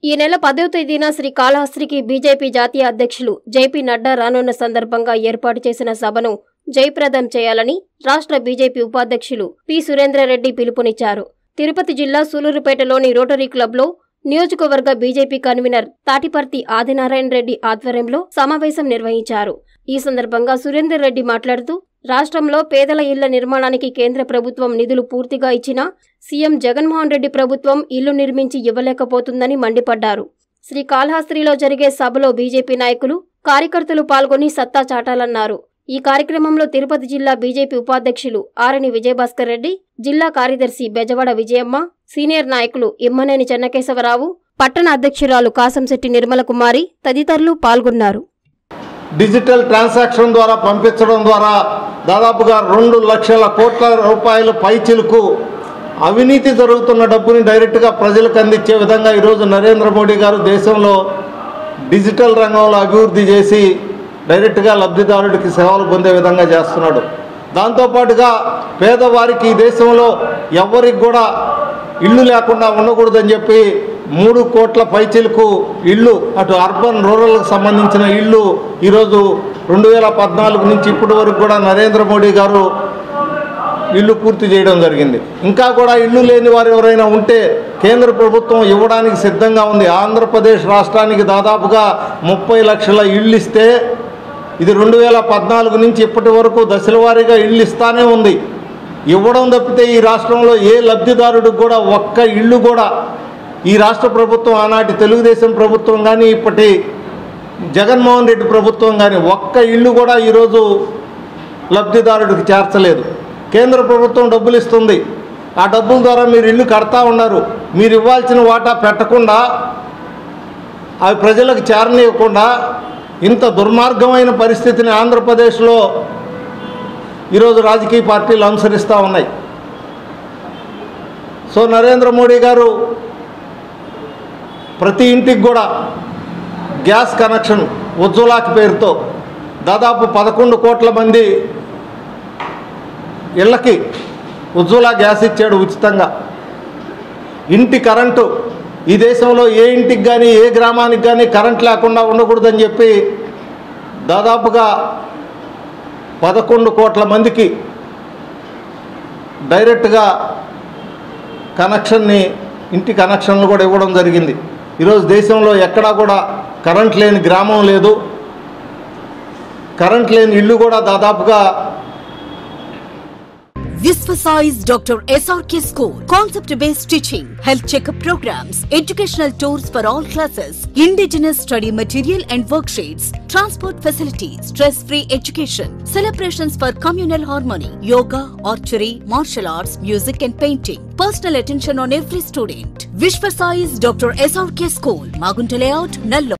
ఈ నెల పదవ తేదీన శ్రీ కాళహస్త్రికి బీజేపీ జాతీయ అధ్యక్షులు జేపీ నడ్డా రానున్న సందర్భంగా ఏర్పాటు చేసిన సభను జయప్రదం చేయాలని రాష్ట్ర బీజేపీ ఉపాధ్యక్షులు పి సురేంద్రరెడ్డి పిలుపునిచ్చారు తిరుపతి జిల్లా సూలూరుపేటలోని రోటరీ క్లబ్లో నియోజకవర్గ బీజేపీ కన్వీనర్ తాటిపర్తి ఆదినారాయణ రెడ్డి ఆధ్వర్యంలో సమావేశం నిర్వహించారు ఈ సందర్భంగా సురేందర్ రెడ్డి మాట్లాడుతూ రాష్ట్రంలో పేదల ఇళ్ల నిర్మాణానికి కేంద్ర ప్రభుత్వం నిధులు పూర్తిగా ఇచ్చినా సీఎం జగన్మోహన్ రెడ్డి ప్రభుత్వం ఇల్లు నిర్మించి ఇవ్వలేకపోతుందని మండిపడ్డారు శ్రీ కాళహస్త్రిలో జరిగే సభలో బీజేపీ నాయకులు కార్యకర్తలు పాల్గొని సత్తా చాటాలన్నారు ఈ కార్యక్రమంలో తిరుపతి జిల్లా బీజేపీ ఉపాధ్యక్షులు ఆరణి విజయభాస్కర్ రెడ్డి జిల్లా కార్యదర్శి బెజవాడ విజయమ్మ సీనియర్ నాయకులు ఇమ్మనేని చెన్నకేశవరావు పట్టణ అధ్యక్షురాలు కాసంశెట్టి నిర్మల కుమారి తదితరులు పాల్గొన్నారు డిజిటల్ ట్రాన్సాక్షన్ ద్వారా పంపించడం ద్వారా దాదాపుగా రెండు లక్షల కోట్ల రూపాయల పైచిలకు అవినీతి జరుగుతున్న డబ్బుని డైరెక్ట్గా ప్రజలకు అందించే విధంగా ఈరోజు నరేంద్ర మోడీ గారు దేశంలో డిజిటల్ రంగంలో అభివృద్ధి చేసి డైరెక్ట్గా లబ్ధిదారుడికి సేవలు పొందే విధంగా చేస్తున్నాడు దాంతోపాటుగా పేదవారికి ఈ దేశంలో ఎవరికి కూడా ఇల్లు లేకుండా ఉండకూడదని చెప్పి మూడు కోట్ల పైచిలకు ఇల్లు అటు అర్బన్ రూరల్కి సంబంధించిన ఇల్లు ఈరోజు రెండు వేల పద్నాలుగు నుంచి ఇప్పటి వరకు కూడా నరేంద్ర మోడీ గారు ఇల్లు పూర్తి చేయడం జరిగింది ఇంకా కూడా ఇల్లు లేని వారు ఎవరైనా ఉంటే కేంద్ర ప్రభుత్వం ఇవ్వడానికి సిద్ధంగా ఉంది ఆంధ్రప్రదేశ్ రాష్ట్రానికి దాదాపుగా ముప్పై లక్షల ఇళ్ళు ఇస్తే ఇది రెండు వేల పద్నాలుగు నుంచి ఇప్పటి వరకు దశల వారీగా ఇళ్ళు ఇస్తానే ఉంది ఇవ్వడం తప్పితే ఈ రాష్ట్రంలో ఏ లబ్ధిదారుడికి కూడా ఒక్క ఇల్లు కూడా ఈ రాష్ట్ర ప్రభుత్వం ఆనాటి తెలుగుదేశం ప్రభుత్వం కానీ ఇప్పటి జగన్మోహన్ రెడ్డి ప్రభుత్వం కానీ ఒక్క ఇల్లు కూడా ఈరోజు లబ్ధిదారుడికి చేర్చలేదు కేంద్ర ప్రభుత్వం డబ్బులు ఇస్తుంది ఆ డబ్బుల ద్వారా మీరు ఇల్లు కడతా ఉన్నారు మీరు ఇవ్వాల్సిన వాటా పెట్టకుండా అవి ప్రజలకు చేరనివ్వకుండా ఇంత దుర్మార్గమైన పరిస్థితిని ఆంధ్రప్రదేశ్లో ఈరోజు రాజకీయ పార్టీలు అనుసరిస్తూ ఉన్నాయి సో నరేంద్ర మోడీ గారు ప్రతి ఇంటికి కూడా గ్యాస్ కనెక్షన్ ఉజ్వలాకి పేరుతో దాదాపు పదకొండు కోట్ల మంది ఇళ్ళకి ఉజ్వల గ్యాస్ ఇచ్చాడు ఉచితంగా ఇంటి కరెంటు ఈ దేశంలో ఏ ఇంటికి కానీ ఏ గ్రామానికి కానీ కరెంట్ లేకుండా ఉండకూడదని చెప్పి దాదాపుగా పదకొండు కోట్ల మందికి డైరెక్ట్గా కనెక్షన్ని ఇంటి కనెక్షన్లు కూడా ఇవ్వడం జరిగింది ఈరోజు దేశంలో ఎక్కడా కూడా కరెంట్ లేని గ్రామం లేదు కరెంట్ లేని ఇల్లు కూడా దాదాపుగా Visvasize Dr. SRK School. Concept based teaching, health checkup programs, educational tours for all classes, indigenous study material and worksheets, transport facilities, stress free education, celebrations for communal harmony, yoga, archery, martial arts, music and painting. Personal attention on every student. Vishvasize Dr. SRK School, Magunta Layout, Nallo.